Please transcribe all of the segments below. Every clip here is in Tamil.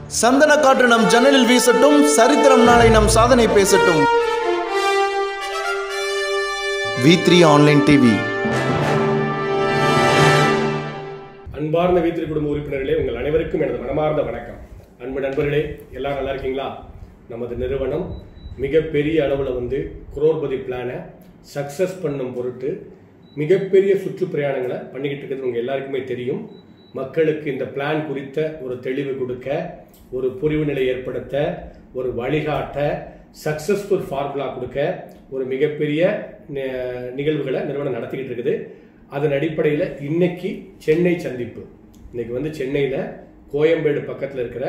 சந்தன காற்று நம் ஜன்னலில் வீசட்டும் சரித்திரம் நாளை நம் சாதனை பேசட்டும் வி த்ரீ ஆன்லைன் டிவி அன்பார்ந்த வீத்திரி குடும்ப உறுப்பினர்களே உங்கள் அனைவருக்கும் எனது மனமார்ந்த வணக்கம் அன்பு நண்பர்களே எல்லாரும் நல்லா இருக்கீங்களா நமது நிறுவனம் மிகப்பெரிய அளவில் வந்து குரோர்பதி பிளானை சக்ஸஸ் பண்ணும் பொருட்டு மிகப்பெரிய சுற்றுப்பிரயாணங்களை பண்ணிக்கிட்டு இருக்கிறது உங்கள் எல்லாருக்குமே தெரியும் மக்களுக்கு இந்த பிளான் குறித்த ஒரு தெளிவு கொடுக்க ஒரு புரிவு நிலை ஏற்படுத்த ஒரு வழிகாட்ட சக்ஸஸ்ஃபுல் ஃபார்முலா கொடுக்க ஒரு மிகப்பெரிய நி- நிகழ்வுகளை நிறுவனம் நடத்திக்கிட்டு இருக்குது அதன் அடிப்படையில் இன்னைக்கு சென்னை சந்திப்பு இன்னைக்கு வந்து சென்னையில் கோயம்பேடு பக்கத்தில் இருக்கிற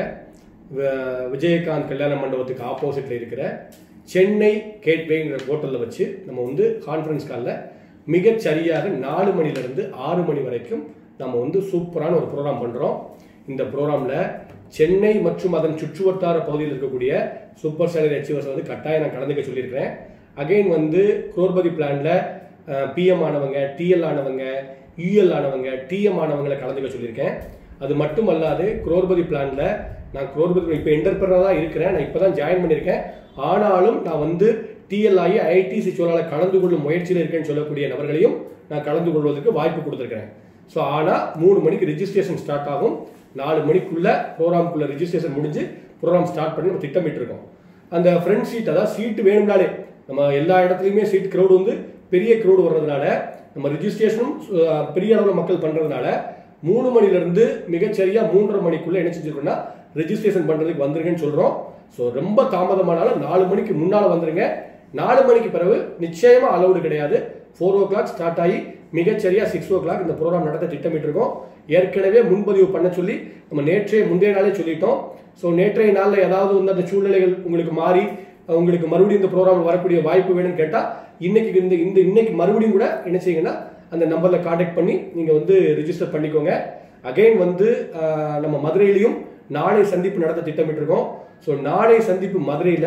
வ- விஜயகாந்த் கல்யாண மண்டபத்துக்கு ஆப்போசிட்ல இருக்கிற சென்னை கேட்வேங்கிற ஹோட்டலில் வச்சு நம்ம வந்து கான்ஃபரன்ஸ் காலில் மிகச் சரியாக நாலு மணிலேருந்து ஆறு மணி வரைக்கும் நம்ம வந்து சூப்பரான ஒரு ப்ரோக்ராம் பண்ணுறோம் இந்த ப்ரோக்ராமில் சென்னை மற்றும் அதன் சுற்றுவட்டார பகுதியில் இருக்கக்கூடிய சூப்பர் சேலரி அச்சீவர்ஸ் வந்து கட்டாயம் நான் கலந்துக்க சொல்லியிருக்கிறேன் அகைன் வந்து குரோர்பதி பிளான்ல பிஎம் ஆனவங்க டிஎல் ஆனவங்க யூஎல் ஆனவங்க டிஎம் ஆனவங்களை கலந்துக்க சொல்லியிருக்கேன் அது மட்டும் அல்லாது குரோர்பதி பிளான்ல நான் குரோர்பதி இப்போ என்டர்பிரனராக தான் இருக்கிறேன் நான் இப்போ தான் ஜாயின் பண்ணியிருக்கேன் ஆனாலும் நான் வந்து டிஎல் ஆகி ஐடிசி சூழலை கலந்து கொள்ளும் முயற்சியில் இருக்கேன்னு சொல்லக்கூடிய நபர்களையும் நான் கலந்து கொள்வதற்கு வாய்ப்பு கொடுத்துருக்கிறேன் ஸோ ஆனால் மூணு மணிக்கு ரெஜிஸ்ட்ரேஷன் ஸ்டார்ட் ஆகும் நாலு மணிக்குள்ள ப்ரோக்ராம்குள்ள ரெஜிஸ்ட்ரேஷன் முடிஞ்சு ப்ரோக்ராம் ஸ்டார்ட் பண்ணி நம்ம திட்டமிட்டு இருக்கோம் அந்த ஃப்ரண்ட் சீட் அதாவது சீட்டு வேணும்னாலே நம்ம எல்லா இடத்துலையுமே சீட் க்ரௌடு வந்து பெரிய க்ரௌடு வர்றதுனால நம்ம ரிஜிஸ்ட்ரேஷனும் அஹ், பெரிய அளவில் மக்கள் பண்ணுறதுனால மூணு மணிலேருந்து மிகச்சரியா மூன்றரை மணிக்குள்ள என்ன செஞ்சிருக்கோம்னா ரெஜிஸ்ட்ரேஷன் பண்ணுறதுக்கு வந்துருங்கன்னு சொல்கிறோம் ஸோ ரொம்ப தாமதமானாலும் நாலு மணிக்கு முன்னால் வந்துருங்க நாலு மணிக்கு பிறகு நிச்சயமா அலௌடு கிடையாது ஃபோர் ஓ கிளாக் ஸ்டார்ட் ஆகி மிகச்சரியா சிக்ஸ் ஓ கிளாக் இந்த ப்ரோக்ராம் நடத்த திட்டமிட்டு இருக்கோம் ஏற்கனவே முன்பதிவு பண்ண சொல்லி நம்ம நேற்றைய முந்தைய நாளே சொல்லிட்டோம் ஸோ நேற்றைய நாளில் ஏதாவது வந்து அந்த சூழ்நிலைகள் உங்களுக்கு மாறி அஹ், உங்களுக்கு மறுபடியும் இந்த ப்ரோக்ராம் வரக்கூடிய வாய்ப்பு வேணும்னு கேட்டால் இன்னைக்கு இந்த இந்த இன்னைக்கு மறுபடியும் கூட என்ன செய்யுங்கன்னா அந்த நம்பரில் காண்டாக்ட் பண்ணி நீங்கள் வந்து ரிஜிஸ்டர் பண்ணிக்கோங்க அகைன் வந்து அஹ், நம்ம மதுரையிலையும் நாளை சந்திப்பு நடத்த திட்டமிட்டிருக்கோம் ஸோ நாளை சந்திப்பு மதுரையில்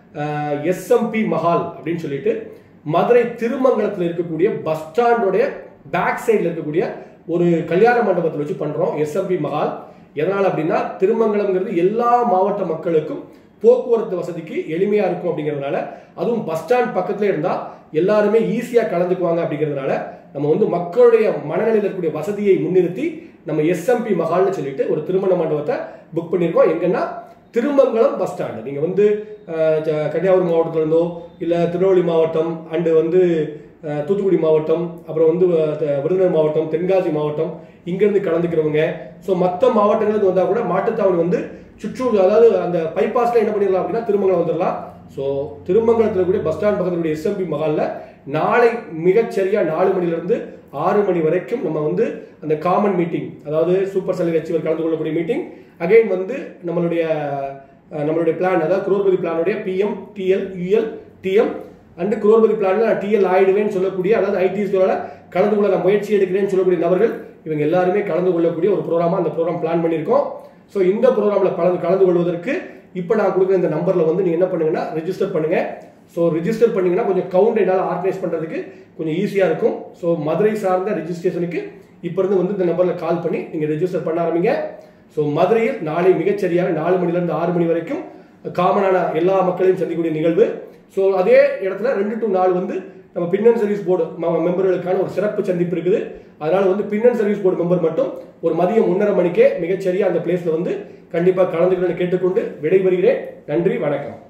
எஸ்எம்பி மஹால் அப்படின்னு சொல்லிட்டு மதுரை திருமங்கலத்தில் இருக்கக்கூடிய பஸ் ஸ்டாண்டோடைய பேக் சைடில் இருக்கக்கூடிய ஒரு கல்யாண மண்டபத்தில் வச்சு பண்றோம் எஸ்எம்பி மஹால் எதனால அப்படின்னா திருமங்கலம்ங்கிறது எல்லா மாவட்ட மக்களுக்கும் போக்குவரத்து வசதிக்கு எளிமையா இருக்கும் அப்படிங்கிறதுனால அதுவும் பஸ் ஸ்டாண்ட் பக்கத்துல இருந்தா எல்லாருமே ஈஸியா கலந்துக்குவாங்க அப்படிங்கிறதுனால நம்ம வந்து மக்களுடைய மனநிலையில் இருக்கக்கூடிய வசதியை முன்னிறுத்தி நம்ம எஸ்எம்பி மஹால்னு சொல்லிட்டு ஒரு திருமண மண்டபத்தை புக் பண்ணியிருக்கோம் எங்கன்னா திருமங்கலம் பஸ் ஸ்டாண்டு நீங்கள் வந்து அஹ், ஜ- கன்னியாகுமரி மாவட்டத்துல இருந்தோ இல்லை திருநெல்வேலி மாவட்டம் அண்டு வந்து அஹ், தூத்துக்குடி மாவட்டம் அப்புறம் வந்து அஹ், த- விருதுநகர் மாவட்டம் தென்காசி மாவட்டம் இங்கேருந்து கலந்துக்கிறவங்க ஸோ மற்ற மாவட்டங்களுக்கு வந்தால் கூட மாட்டுத்தாவணி வந்து சுற்று அதாவது அந்த பைபாஸ்ல என்ன பண்ணிடலாம் அப்படின்னா திருமங்கலம் வந்துடலாம் ஸோ திருமங்கலத்தில் இருக்கக்கூடிய பஸ் ஸ்டாண்ட் பக்கத்தில் இருக்கக்கூடிய எஸ்எம்பி மகாலில் நாளை மிகச்சரியா நாலு மணிலிருந்து ஆறு மணி வரைக்கும் நம்ம வந்து அந்த காமன் மீட்டிங் அதாவது சூப்பர் செலரி அச்சீவர் கலந்து கொள்ளக்கூடிய மீட்டிங் அகைன் வந்து நம்மளுடைய அஹ், நம்மளுடைய பிளான் அதாவது குரோர்பதி பிளானுடைய PM DL UL DM and Crorepati பிளான்ல நான் டிஎல் ஆயிடுவேன்னு சொல்லக்கூடிய அதாவது ஐடி கலந்து கொள்ள நான் முயற்சி எடுக்கிறேன்னு சொல்லக்கூடிய நபர்கள் இவங்க எல்லாருமே கலந்து கொள்ளக்கூடிய ஒரு ப்ரோக்ராமா அந்த ப்ரோக்ராம் பிளான் பண்ணியிருக்கோம் ஸோ இந்த ப்ரோக்ராம்ல கலந்து கலந்து கொள்வதற்கு இப்போ நான் கொடுக்குற இந்த நம்பர்ல வந்து நீங்க என்ன பண்ணுங்கன்னா ரெஜிஸ்டர் பண்ணுங்க ஸோ ரெஜிஸ்டர் பண்ணீங்கன்னா கொஞ்சம் கவுண்ட் என்னால் ஆர்கனைஸ் பண்றதுக்கு கொஞ்சம் ஈஸியா இருக்கும் ஸோ மதுரை சார்ந்த ரெஜிஸ்ட்ரேஷனுக்கு இப்போ இருந்து வந்து இந்த நம்பர்ல கால் பண்ணி நீங்க ரெஜிஸ்டர் பண்ண ஆரம்பிங்க ஸோ மதுரையில் நாளை மிகச்சரியாக நாலு மணிலேருந்து ஆறு மணி வரைக்கும் காமனான எல்லா மக்களையும் சந்திக்கக்கூடிய நிகழ்வு ஸோ அதே இடத்துல ரெண்டு டு நாலு வந்து நம்ம பின்னன் சர்வீஸ் போர்டு மெம்பர்களுக்கான ஒரு சிறப்பு சந்திப்பு இருக்குது அதனால வந்து பின்னன் சர்வீஸ் போர்டு மெம்பர் மட்டும் ஒரு மதியம் ஒன்றரை மணிக்கே மிகச்சரியா அந்த பிளேஸ்ல வந்து கண்டிப்பாக கலந்துக்கணும்னு கேட்டுக்கொண்டு விடைபெறுகிறேன் நன்றி வணக்கம்